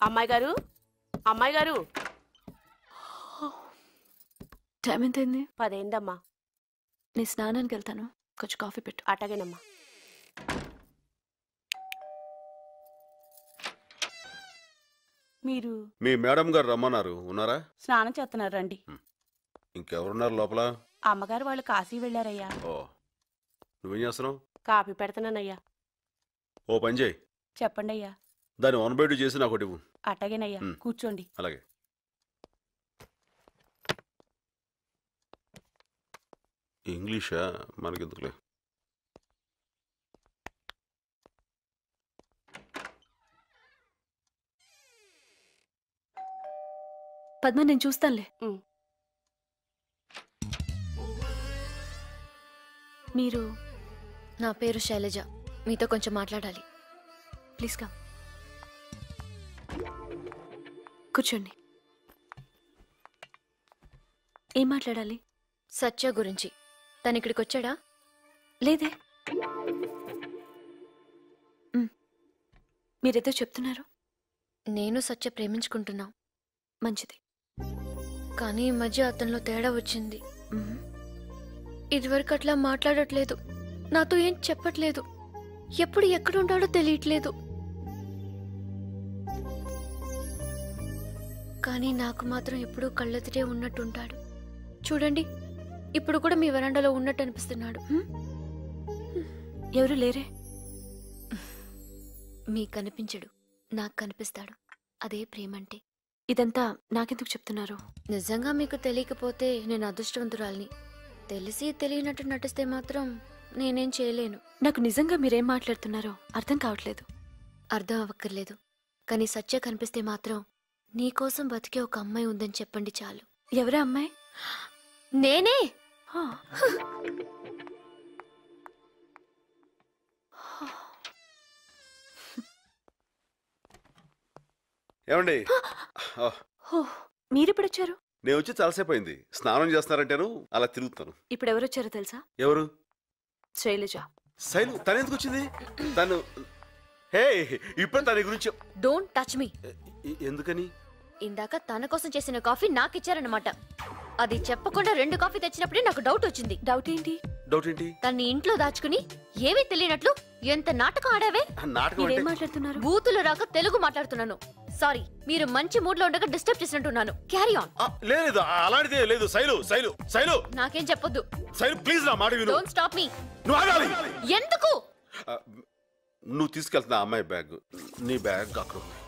అమ్మాయి గారు అమ్మాయి గారు టైం ఎంతైంది పదేందమ్మా నేను స్నానానికి వెళ్తాను కొంచెం కాఫీ పెట్టు అటగేనమ్మా మీరు మీ మేడం గారు రమ్మన్నారు ఉన్నారా స్నానం చేస్తున్నారు రండి ఇంకెవరున్నారు లోపల అమ్మగారు వాళ్ళు కాశీ వెళ్ళారయ్యా ఓ నువ్వేం చేస్తున్నావు కాఫీ పెడతానయ్యా ఓ పని చేయి చెప్పండి అయ్యా దాన్ని వన్ బై టూ చేసి నాకు ఒకటి ఇవ్వు అటగేనయ్యా మ్. కూర్చోండి అలాగే ఇంగ్లీషా మనకెందుకులే పద్మ నేను చూస్తానులే ఉమ్. మీరు నా పేరు శైలజ మీతో కొంచెం మాట్లాడాలి ప్లీజ్ కమ్ కూర్చోండి ఏం మాట్లాడాలి సత్య గురించి తను ఇక్కడికి వచ్చాడా లేదే మ్. మీరేదో చెప్తున్నారు నేను సత్య ప్రేమించుకుంటున్నాం మంచిది కానీ ఈ మధ్య అతనిలో తేడా వచ్చింది మ్. ఇదివరకు అట్లా మాట్లాడట్లేదు నాతో ఏం చెప్పట్లేదు ఎప్పుడు ఎక్కడుంటాడో తెలియట్లేదు కానీ నాకు మాత్రం ఎప్పుడూ కళ్ళెదిరే ఉన్నట్టుంటాడు చూడండి ఇప్పుడు కూడా మీ వరండాలో ఉన్నట్టు అనిపిస్తున్నాడు మ్? ఎవరు లేరే మీకు కనిపించడు నాకు కనిపిస్తాడు అదే ప్రేమంటే ఇదంతా నాకెందుకు చెప్తున్నారు నిజంగా మీకు తెలియకపోతే నేను అదృష్టవంతురాల్ని తెలిసి తెలియనట్టు నటిస్తే మాత్రం నేనేం చేయలేను నాకు నిజంగా మీరేం మాట్లాడుతున్నారో అర్థం కావట్లేదు అర్థం అవ్వక్కర్లేదు కానీ సత్య కనిపిస్తే మాత్రం నీకోసం బతికే ఒక అమ్మాయి ఉందని చెప్పండి చాలు ఎవరా అమ్మాయి నేనే హా. ఏమండి ఓ, హో, మీరెప్పుడొచ్చారు నేను వచ్చి చాలాసేపు అయింది స్నానం చేస్తున్నారంటేను అలా తిరుగుతాను ఇప్పుడు ఎవరొచ్చారో తెలుసా ఎవరు శైలజ శైలు తను ఎందుకు వచ్చింది తను హే ఇప్పుడు తన గురించి డోంట్ టచ్ మీ ఎ- ఎందుకని ఇందాక తన కోసం చేసిన కాఫీ నాకు ఇచ్చారన్నమాట అది చెప్పకుండా రెండు కాఫీ తెచ్చినప్పుడే నాకు డౌట్ వచ్చింది డౌట్ ఏంటి డౌట్ ఏంటి తన్ని ఇంట్లో దాచుకుని ఏమీ తెలియనట్లు ఎంత నాటకం ఆడావే ఆ నాటకం మీరేం అంటే మాట్లాడుతున్నారు బూతులు రాక తెలుగు మాట్లాడుతున్నాను సారీ మీరు మంచి మూడ్ లో ఉండగా డిస్టర్బ్ చేసినట్టున్నాను క్యారీ ఆన్ ఆ, లేదు ఆ, అలాంటిదే లేదు శైలు శైలు శైలు నాకేం చెప్పొద్దు శైలు ప్లీజ్ నా మాట విను డోంట్ స్టాప్ మీ నువ్వు ఆగాలి ఎందుకు ఆ, నువ్వు తీసుకెళ్తున్నా అమ్మాయి బ్యాగ్ నీ బ్యాగ్ అక్కడ ఉంది.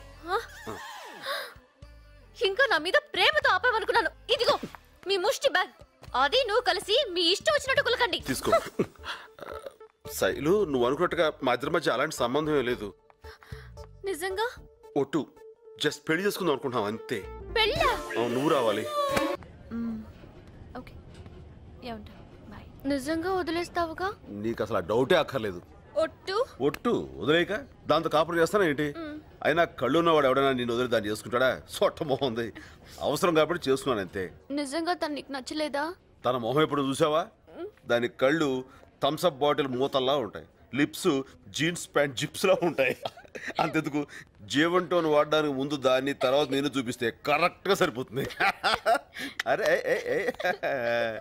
ఇంకా నా మీద ప్రేమతో ఆపేమనుకున్నాను ఇదిగో మీ ముష్టి బ్యాగ్ అది నువ్వు కలిసి మీ ఇష్టం వచ్చినట్టు కులకండి తీసుకో ఆ, శైలు నువ్వు అనుకున్నట్టుగా మా ఇద్దరి మధ్య అలాంటి సంబంధం ఏం లేదు నిజంగా ఒట్టు జస్ట్ పెళ్లి చేసుకుందాం అనుకుంటున్నాం అంతే పెళ్ళా అవును, నువ్వు రావాలి మ్మ్. ఓకే ఏమంటారు బాయ్ నిజంగా వదిలేస్తావుగా నీకు అసలు ఆ డౌటే అక్కర్లేదు ఒట్టు ఒట్టు వదిలేక దాంతో కాపురం చేస్తానా ఏంటి అయినా కళ్ళు ఉన్నవాడు ఎవడైనా నేను వదిలి దాన్ని చేసుకుంటాడా సొట్ట మొహం ఉంది అవసరం కాబట్టి చేసుకున్నాను అంతే నిజంగా తను నీకు నచ్చలేదా తన మొహం ఎప్పుడు చూసావా దాని కళ్ళు థమ్స్అప్ బాటిల్ మూతల్లా ఉంటాయి లిప్స్ జీన్స్ ప్యాంట్ జిప్స్ లా ఉంటాయి అంతెందుకు జీవన్ టోన్ వాడడానికి ముందు దాన్ని తర్వాత నేను చూపిస్తే కరెక్ట్ గా సరిపోతుంది అరే ఏ, ఏ, ఏ.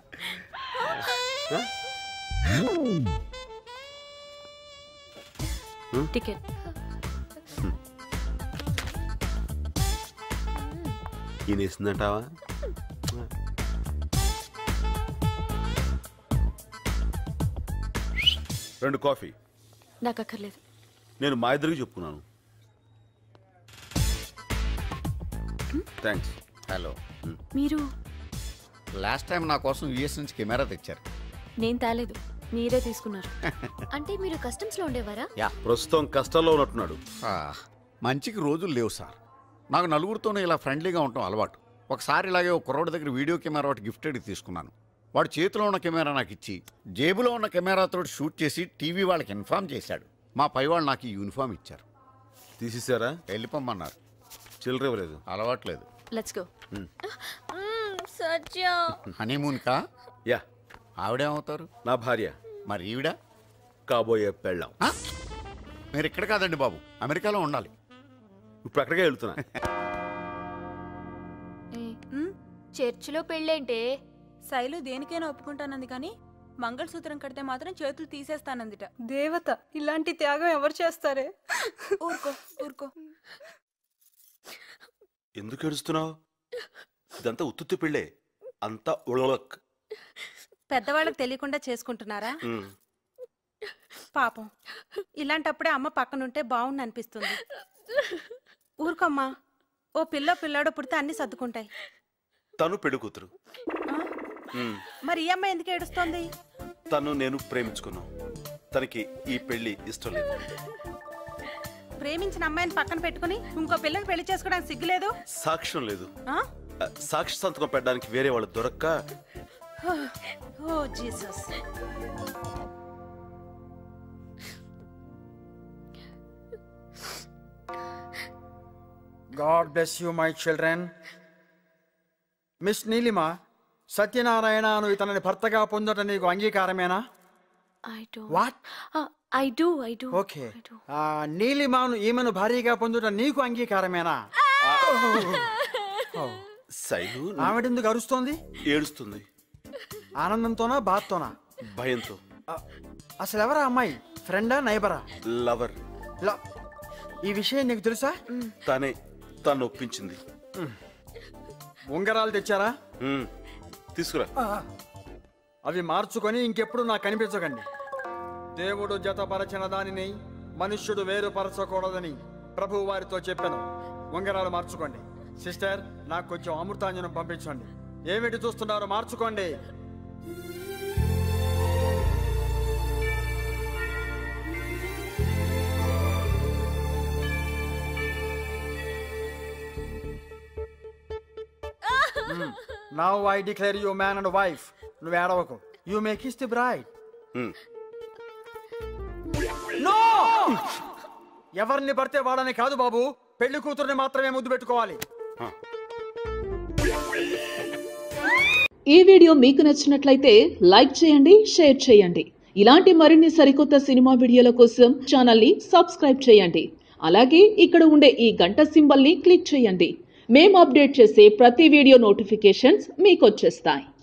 టికెట్ ఈయన ఇస్తుందంటావా రెండు కాఫీ నాకు అక్కర్లేదు నేను మా ఇద్దరికి చెప్పుకున్నాను థ్యాంక్స్ హలో మీరు లాస్ట్ టైం నా కోసం యుఎస్ నుంచి కెమెరా తెచ్చారు నేను తేలేదు మీరే తీసుకున్నారు అంటే మీరు కస్టమ్స్ లో ఉండేవారా యా ప్రస్తుతం కష్టాల్లో ఉన్నట్టున్నాడు ఆ, మంచికి రోజులు లేవు సార్ నాకు నలుగురితోనే ఇలా ఫ్రెండ్లీగా ఉండటం అలవాటు ఒకసారి ఇలాగే ఒక కుర్రోడి దగ్గర వీడియో కెమెరా ఒకటి గిఫ్టెడ్ తీసుకున్నాను వాడు చేతిలో ఉన్న కెమెరా నాకు ఇచ్చి జేబులో ఉన్న కెమెరాతో షూట్ చేసి టీవీ వాళ్ళకి ఇన్ఫామ్ చేశాడు మా పై వాళ్ళు నాకు ఈ యూనిఫామ్ ఇచ్చారు తీసేశారా వెళ్ళిపోమన్నారు చిల్లర ఇవ్వలేదు అలవాట్లేదు లెట్స్ గో సత్య హనీమూన్కా యా ఆవిడేమవుతారు నా భార్య మరి ఈవిడ కాబోయే పెళ్ళాం ఆ? మీరు ఇక్కడ కాదండి బాబు అమెరికాలో ఉండాలి ఇప్పుడు అక్కడికే వెళ్తున్నా చర్చిలో పెళ్ళేంటే శైలు దేనికైనా ఒప్పుకుంటానంది కానీ మంగళసూత్రం కడితే మాత్రం చేతులు తీసేస్తానందిట దేవత ఇలాంటి త్యాగం ఎవరు చేస్తారే ఊరుకో ఊరుకో ఎందుకు ఏడుస్తున్నావు ఇదంతా ఉత్తుత్తి పెళ్ళే అంతా ఉళలక్ పెద్దవాళ్ళకి తెలియకుండా చేసుకుంటున్నారా పాపం ఇలాంటప్పుడే అమ్మ పక్కనుంటే బాగుండు అనిపిస్తుంది ఊరుకోమ్మా ఓ పిల్ల పిల్లాడో పుడితే అన్ని సర్దుకుంటాయి తను పెళ్లి కూతురు ఆ? ఉమ్. మరి ఈ అమ్మాయి ఎందుకు ఏడుస్తోంది తను నేను ప్రేమించుకున్నాం తనకి ఈ పెళ్లి ఇష్టం లేదు ప్రేమించిన అమ్మాయిని పక్కన పెట్టుకుని ఇంకో పిల్లకి పెళ్లి చేసుకోవడానికి సిగ్గులేదు సాక్ష్యం లేదు ఆ? ఆ, సాక్షి సంతకం పెట్టడానికి వేరే వాళ్ళు దొరక్క oh Jesus God bless you my children miss Neelima సత్యనారాయణను ఇతనిని భర్తగా పొందట నీకు అంగీకారమేనా I do what I do I do okay ఆ, నీలిమాను ఈమెను భారీగా పొందుట నీకు అంగీకారమేనా ఓ, శైలు ఆవిడెందుకు అరుస్తోంది ఏడుస్తుంది ఆనందంతోనా బాధతోనా భయంతో ఆ, అసలు ఎవరా అమ్మాయి ఫ్రెండా నైబరా లవర్ ల- ఈ విషయం నీకు తెలుసా తనే తను ఒప్పించింది ఉంగరాలు తెచ్చారా ఉమ్, తీసుకురా అవి మార్చుకొని ఇంకెప్పుడు నాకు కనిపించకండి దేవుడు జతపరచిన దానిని మనుష్యుడు వేరుపరచకూడదని ప్రభు వారితో చెప్పాను ఉంగరాలు మార్చుకోండి సిస్టర్ నాకు కొంచెం అమృతాంజనం పంపించండి ఏమిటి చూస్తున్నారో మార్చుకోండి now I declare you man and wife నువ్వు ఏడవకు you make his the bride um. No ఎవరిని పడితే వాడని కాదు బాబు పెళ్లి కూతుర్ని మాత్రమే ముద్దు పెట్టుకోవాలి ఈ వీడియో మీకు నచ్చినట్లయితే లైక్ చేయండి షేర్ చేయండి ఇలాంటి మరిన్ని సరికొత్త సినిమా వీడియోల కోసం ఛానల్ని సబ్స్క్రైబ్ చేయండి అలాగే ఇక్కడ ఉండే ఈ గంట సింబల్ని క్లిక్ చేయండి మేము అప్డేట్ చేసే ప్రతి వీడియో నోటిఫికేషన్స్ మీకు వచ్చేస్తాయి